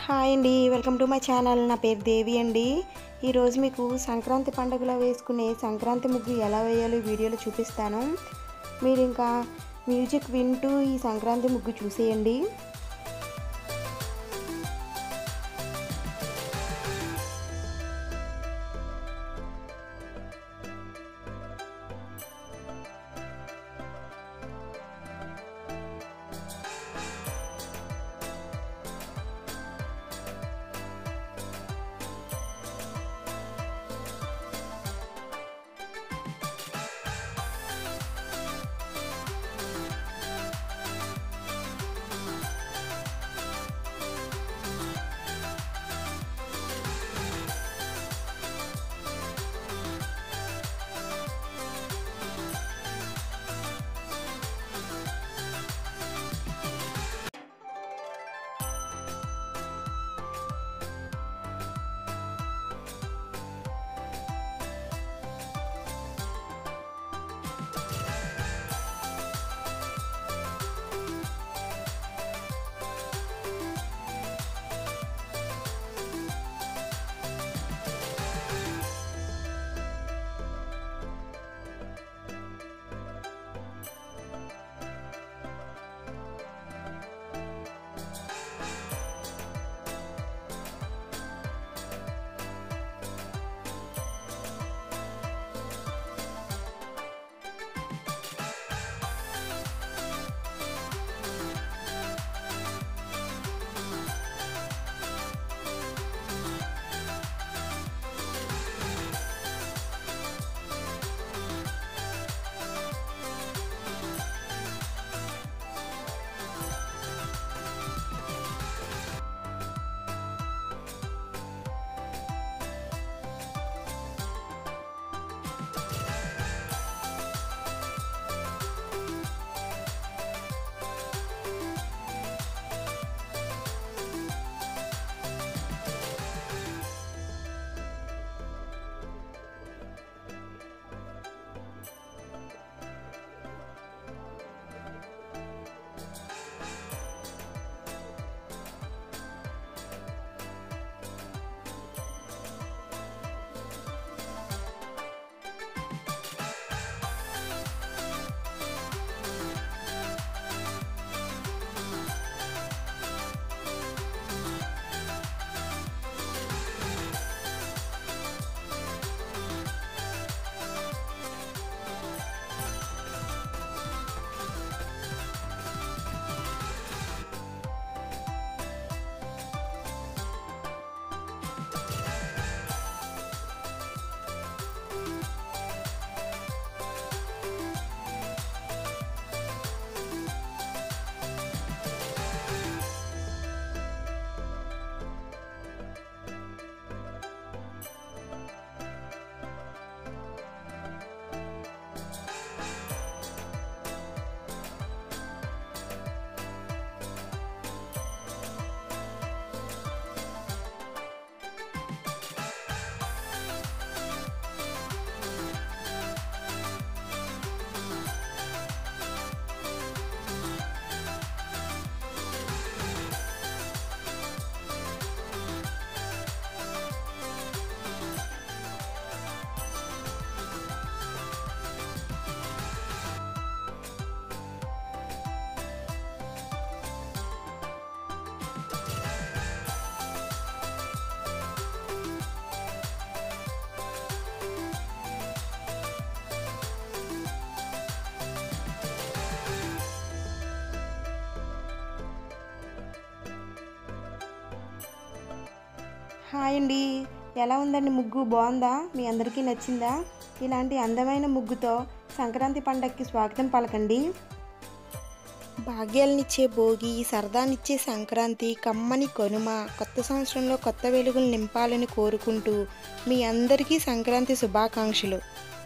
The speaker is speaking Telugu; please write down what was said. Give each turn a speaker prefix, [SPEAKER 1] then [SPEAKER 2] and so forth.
[SPEAKER 1] హాయ్ అండి వెల్కమ్ టు మై ఛానల్ నా పేరు దేవి అండి ఈరోజు మీకు సంక్రాంతి పండుగలో వేసుకునే సంక్రాంతి ముగ్గు ఎలా వేయాలో ఈ వీడియోలో చూపిస్తాను మీరు ఇంకా మ్యూజిక్ వింటూ ఈ సంక్రాంతి ముగ్గు చూసేయండి హాయ్ అండి ఎలా ఉందండి ముగ్గు బాగుందా మీ అందరికీ నచ్చిందా ఇలాంటి అందమైన ముగ్గుతో సంక్రాంతి పండగకి స్వాగతం పలకండి భాగ్యాలనిచ్చే భోగి సరదానిచ్చే సంక్రాంతి కమ్మని కొనుమ కొత్త సంవత్సరంలో కొత్త వెలుగులు నింపాలని కోరుకుంటూ మీ అందరికీ సంక్రాంతి శుభాకాంక్షలు